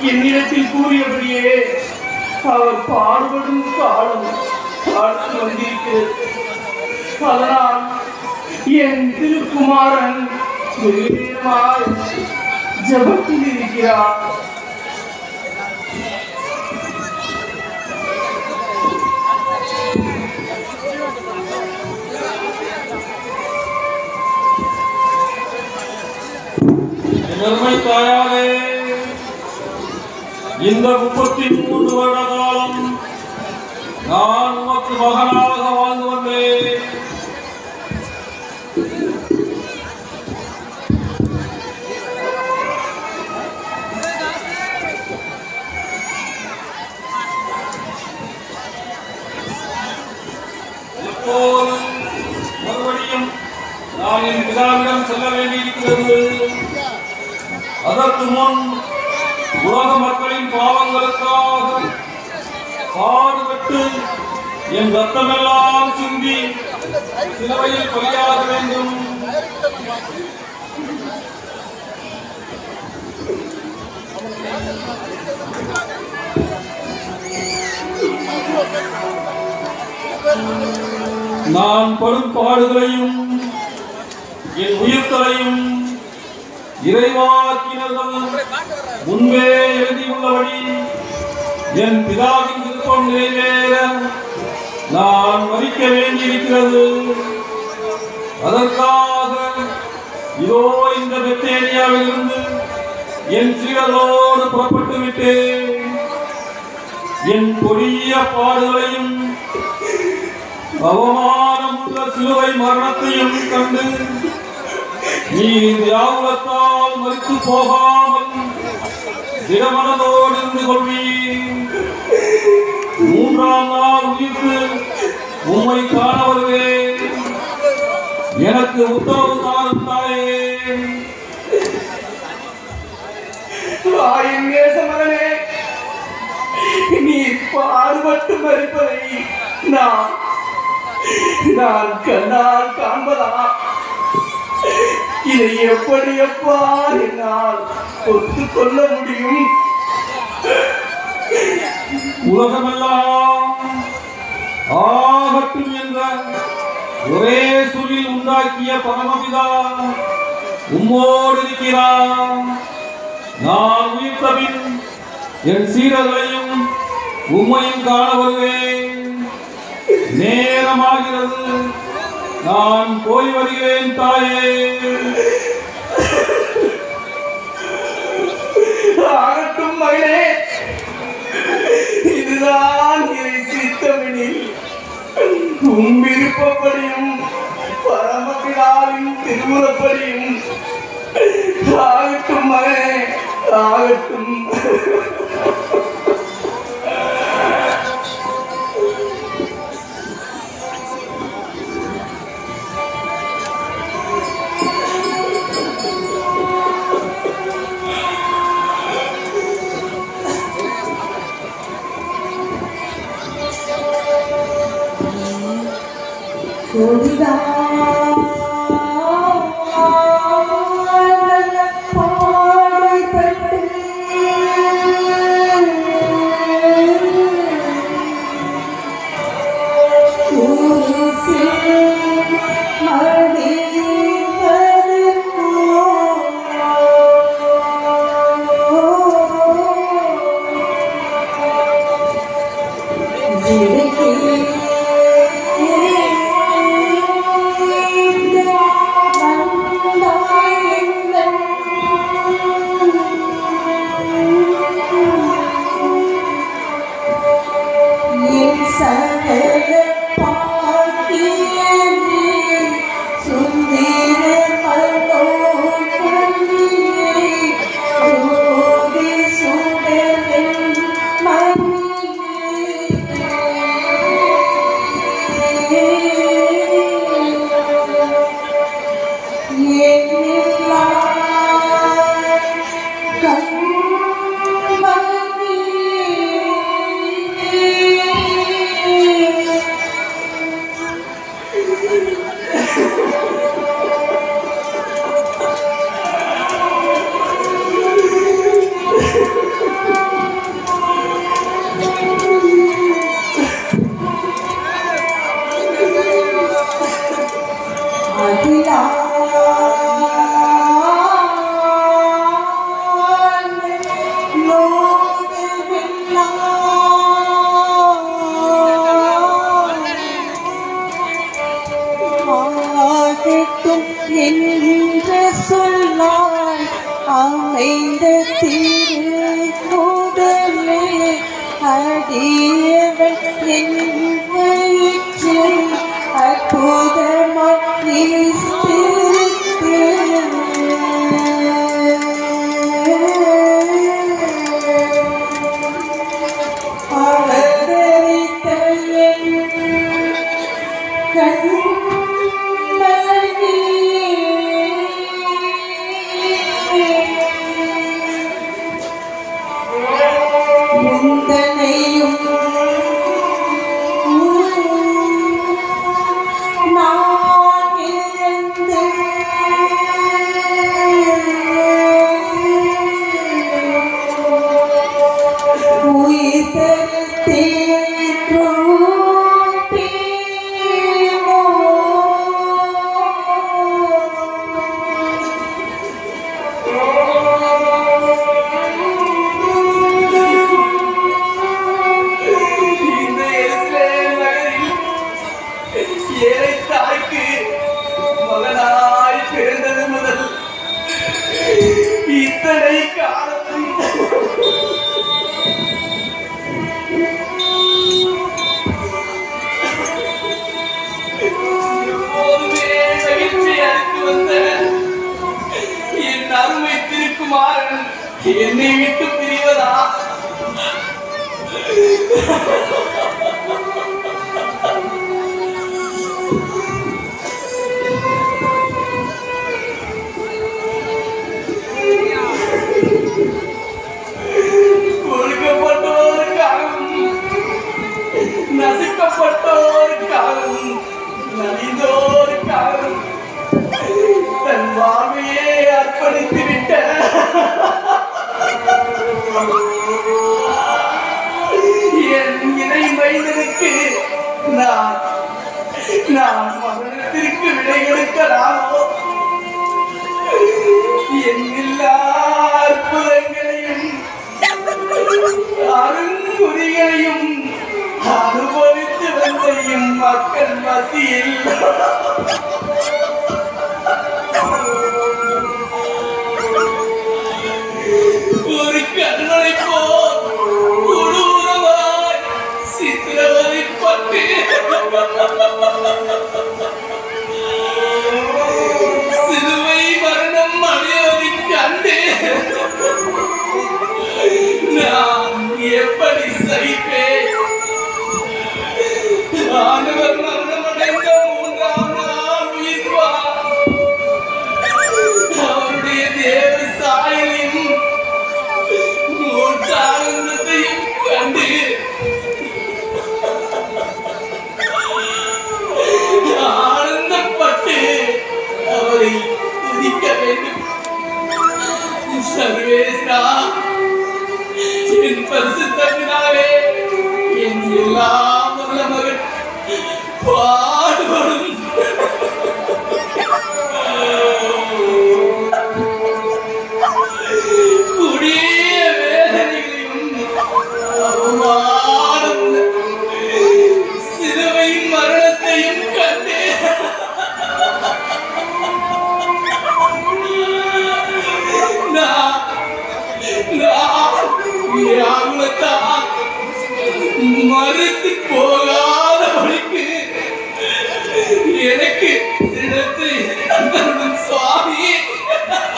என்னிடத்தில் கூறியபடியே அவர் பாடுபடும் காலம் காலத்து வந்திருக்கிறது அதனால் என் திருக்குமாரன் வெகுநேரமாய் ஜபத்தில் இருக்கிறார் பெருமை தாயாரே இந்த முப்பத்தி மூன்று வருட காலம் நான் உமக்கு மகனாக வாழ்ந்து வந்தேன் இப்போது மறுபடியும் நான் என் பிதாவிடம் செல்ல வேண்டியிருக்கிறது அதற்கு முன் உலக மக்களின் பாவங்களுக்காக பாடுபட்டு என் ரத்தமெல்லாம் சிந்தி சிலுவையில் பலியாக வேண்டும் நான் படும் பாடுகளையும் என் உயிர்களையும் இறைவாக்கினர்கள் முன்பே எழுதியுள்ளபடி என் பிதாவின் விருப்பம் நிறைவேற நான் மறிக்க வேண்டியிருக்கிறது அதற்காக இதோ இந்த பெத்தேனியாவிலிருந்து என் சீடர்களோடு புறப்பட்டு விட்டேன் என் கொடிய பாடுகளையும் அவமானமுள்ள சிலுவை மரணத்தையும் கண்டு நீ வியாகுலத்தால் மறித்து போகாமல் திடமனதோடு இருந்து கொள்வீர் மூன்றாம் நாள் உயிர்த்து உம்மை காண வருவேன் எனக்கு உத்தரவு தாரும் தாயே தாயின் நேச மகனே நீ பாடுபட்டு மறிப்பதை நான் நான் கண்ணால் காண்பதா இதை எப்படி எப்பா என்னால் ஒத்துக்கொள்ள முடியும் உலகமெல்லாம் ஆகட்டும் என்ற ஒரே சொல்லில் உண்டாக்கிய பரமபிதா உம்மோடு இருக்கிறார் நான் உயிர்த்தபின் என் சீடர்களையும் உம்மையும் காண வருவேன் நேரமாகிறது நான் போய் வருகிறேன் தாயே ஆகட்டும் மகனே இதுதான் இறை சித்தமெனில் உன் விருப்பப்படியும் பரமபிதாவின் திருமுறப்படியும் ஆகட்டும் மகனே ஆகட்டும் Thank you. அடியவன் என் வயிற்றை அற்புதமாய் ஈஸ்திருத்து அவதரித்த என் முந்தனையும் நான் இழந்து உயிர் இந்த எருசலேம் நகரில் ஏழை தாய்க்கு மகனாய் பிறந்தது முதல் இத்தனை காலத்தில் எப்போதுமே மகிழ்ச்சி அளித்து வந்த என் அருமை திருக்குமாரன் என்னை விட்டு பிரிவதா ஒடுக்கப்பட்டோருக்காகவும் நசுக்கப்பட்டோருக்காகவும் நலிந்தோருக்காகவும் தன் வாழ்வையே அர்ப்பணித்து விட்ட என் இணை மைந்தனுக்கு நான் நான் மரணத்திற்கு விடை கொடுக்கலாமோ எண்ணில்லா அற்புதங்களையும் அருங்குறிகளையும் அனுபவித்து வந்த எம் மக்கள் மத்தியில் ஒரு கண்ணனை போல் கொடூரமாய் சித்திரவதைப்பட்டு சிலுவை மரணம் அடைவதை கண்டு நான் எப்படி சகிப்பேன் ஆண்டவர் மரணமடைந்த மூன்றாம் நாள் உயிர்வார் அவருடைய தேவ சாயலையும் மூச்சானந்தத்தையும் கண்டு ஆனந்தப்பட்டு அவரை துதிக்க வேண்டும் சர்வேஸ்வரா என் பரிசுத்தத்தினாலே என் எல்லாம் உள்ள மகன் பாடுபடும் கொடிய வேதனைகளையும் அவமானம் சிலுவையின் மரணத்தையும் கண்டு நான் நான் வியாகுலத்தான் மறுத்து போகாத வழிக்கு எனக்கு இடத்தை தரும் சுவாமி